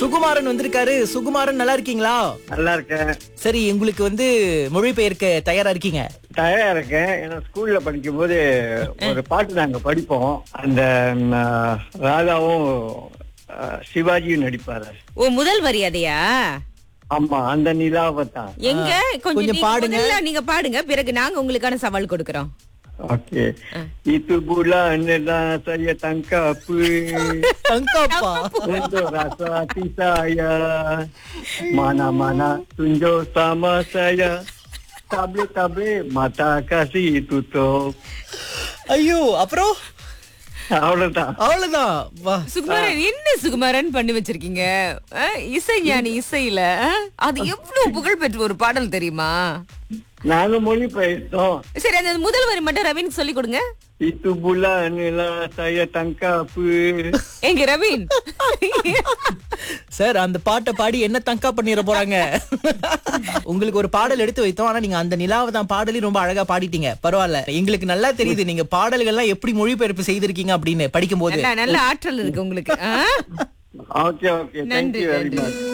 சுகுமாரன் வந்திருக்காரு சுகுமாரன் நல்லா இருக்கீங்களா நல்லா இருக்கேன் சரி உங்களுக்கு வந்து மொழிபெயர்க்க தயாரா இருக்கீங்க தயாரா இருக்கேன் ஏன்னா ஸ்கூல்ல படிக்கும் போது ஒரு பாட்டு நாங்க படிப்போம் அந்த ம், ராதாவும் அஹ், சிவாஜியும் நடிப்பாரு ஓ முதல் வரி அதையா ஆமா அந்த நிலாவை தான் எங்க கொஞ்சம் கொஞ்சம் நீங்க பாடுங்க. முதல்ல நீங்க பாடுங்க பிறகு நாங்க உங்களுக்கான சவால் கொடுக்கறோம் okay itu bulan adalah saya tangkap தங்காப்பா untuk rasa hati saya mana-mana tunjuk sama saya tablet-tablet mata kasih tutup ஐயோ அப்புறம் அவ்வளவுதான் அவ்வளவுதான் வா சுகுமாரன் என்ன சுகுமாரன் பண்ணி வச்சிருக்கீங்க அஹ், இசை ஞானி இசையில அஹ், அது எவ்வளவு புகழ் பெற்ற ஒரு பாடல் தெரியுமா நானும் மொழி பெயர்த்தோம் சரி அந்த முதல் வரி மட்டும் ரவீன் சொல்லி கொடுங்க itu bulan adalah saya tangkap எங்க ரவீன் சார் அந்த பாட்டை பாடி என்ன தங்கா பண்ணிட போறாங்க உங்களுக்கு ஒரு பாடல் எடுத்து வைத்தோம் ஆனா நீங்க அந்த நிலாவை தான் பாடலையும் ரொம்ப அழகா பாடிட்டீங்க பரவாயில்ல எங்களுக்கு நல்லா தெரியுது நீங்க பாடல்கள்லாம் எப்படி மொழிபெயர்ப்பு செய்திருக்கீங்க அப்படின்னு படிக்கும் போது நல்ல நல்ல ஆற்றல் இருக்கு உங்களுக்கு அஹ்? ஓகே ஓகே நன்றி தேங்க்யூ வெரி நன்றி மச்